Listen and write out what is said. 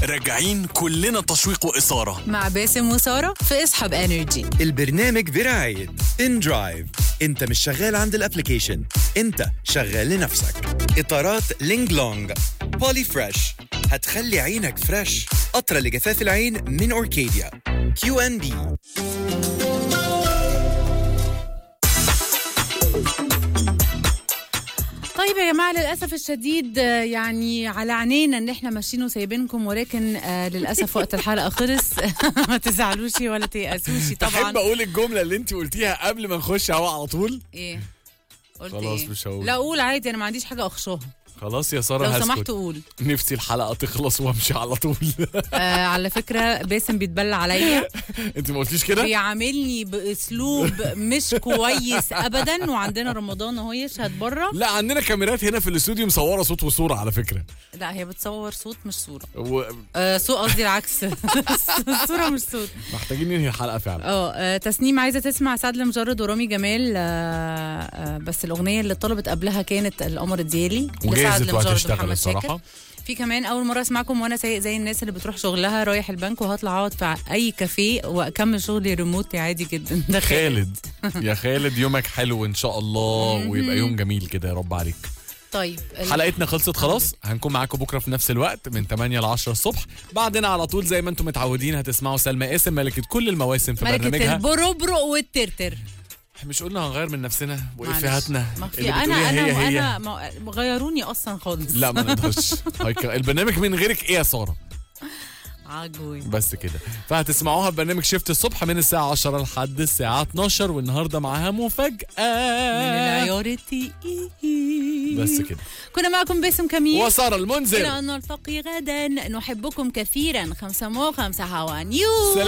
راجعين كلنا تشويق وإثارة مع باسم وسارة في اصحاب انرجي البرنامج برعاية ان درايف انت مش شغال عند الابليكيشن انت شغال لنفسك اطارات لينج لونج بولي فريش هتخلي عينك فريش قطرة لجفاف العين من اوركيديا كيو ان بي طيب يا جماعة للأسف الشديد آه، يعني على عينينا إن إحنا ماشيين وسايبينكم ولكن آه، للأسف وقت الحلقة خلص ما تزعلوش ولا تيأسوش تحب طبعا اقول الجمله اللي انت قلتيها قبل ما نخش هوا على طول إيه قلت خلاص إيه؟ مش هقول. لا قول عادي أنا ما عنديش حاجة أخشاها خلاص يا ساره لو هسكت. سمحت قول نفسي الحلقه تخلص وامشي على طول آه على فكرة باسم بيتبلى عليا انت ما قلتيش كده بيعاملني باسلوب مش كويس ابدا وعندنا رمضان اهو يشهد بره لا عندنا كاميرات هنا في الاستوديو مصوره صوت وصوره على فكره لا هي بتصور صوت مش صوره ومحتاجين آه صوت قصدي العكس صوره مش صوت ننهي الحلقه فعلا اه آه، تسنيم عايزه تسمع سعد المجرد ورامي جمال آه آه بس الاغنيه اللي طلبت قبلها كانت القمر الديالي لسعد وجاهزة المجرد وهتشتغل ومحمد الصراحه شاكر. في كمان اول مره اسمعكم وانا سايق زي الناس اللي بتروح شغلها رايح البنك وهطلع اقعد في اي كافيه واكمل شغلي ريموت عادي جدا ده خالد يا خالد يومك حلو ان شاء الله ويبقى يوم جميل كده يا رب عليك طيب ال- حلقتنا خلصت خلاص هنكون معاكم بكره في نفس الوقت من 8 ل 10 الصبح بعدين على طول زي ما انتم متعودين هتسمعوا سلمى قاسم ملكه كل المواسم في ملكة برنامجها البروبرو والترتر مش قلنا هنغير من نفسنا معلش. وافيهاتنا ما في اللي انا بتقوليها انا هي هي انا ما- غيروني اصلا خالص لا ما نقدرش هيك- البرنامج من غيرك ايه يا ساره عجوي بس كده فهتسمعوها في برنامج شفت الصبح من الساعه 10 لحد الساعه 12 والنهارده معاها من مفاجاه العيار التقيل بس كده كنا معكم باسم كميل وساره المنذر إلى أن نلتقي غدا نحبكم كثيرا خمسة مو خمسة هوا نيو